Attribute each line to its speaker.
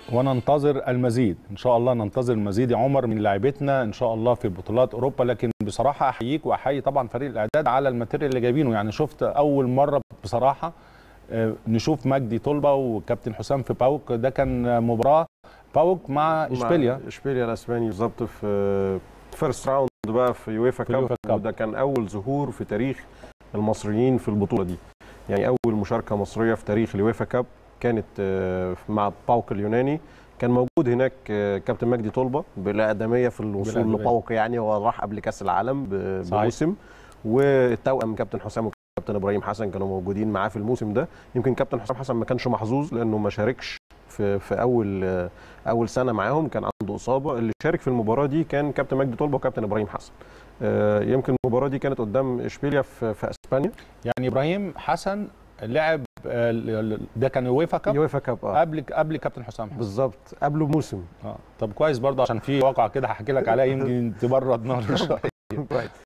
Speaker 1: وننتظر المزيد ان شاء الله ننتظر المزيد يا عمر من لاعبتنا ان شاء الله في بطولات اوروبا لكن بصراحه احييك واحيي طبعا فريق الاعداد على الماتيريال اللي جايبينه يعني شفت اول مره بصراحه آه، نشوف مجدي طلبه وكابتن حسام في باوك ده كان مباراه باوك مع اشبيليا
Speaker 2: اشبيليا الاسباني بالظبط في فيرست راوند بقى في يويفا
Speaker 1: في اليويفا
Speaker 2: كاب
Speaker 1: كاب.
Speaker 2: وده كان اول ظهور في تاريخ المصريين في البطوله دي يعني اول مشاركه مصريه في تاريخ اليويفا كاب كانت آه، مع باوك اليوناني كان موجود هناك آه، كابتن مجدي طلبه بالاقدميه في الوصول
Speaker 1: بالأقدمية.
Speaker 2: لباوك يعني هو راح قبل كاس العالم ب-
Speaker 1: صحيح.
Speaker 2: بموسم والتوأم كابتن حسام وكابتن ابراهيم حسن كانوا موجودين معاه في الموسم ده يمكن كابتن حسام حسن ما كانش محظوظ لانه ما شاركش في في اول آه، اول سنه معاهم كان عنده اصابه اللي شارك في المباراه دي كان كابتن مجدي طلبه وكابتن ابراهيم حسن آه، يمكن المباراه دي كانت قدام اشبيليا في, في اسبانيا
Speaker 1: يعني ابراهيم حسن لعب آه، ال- ال- ده كان يويفا كاب
Speaker 2: يويفا كاب اه
Speaker 1: قبل قبل كابتن حسام حسن
Speaker 2: بالظبط قبله بموسم
Speaker 1: اه طب كويس برضه عشان في واقع كده هحكي لك عليها يمكن تبرد نار شويه
Speaker 2: كويس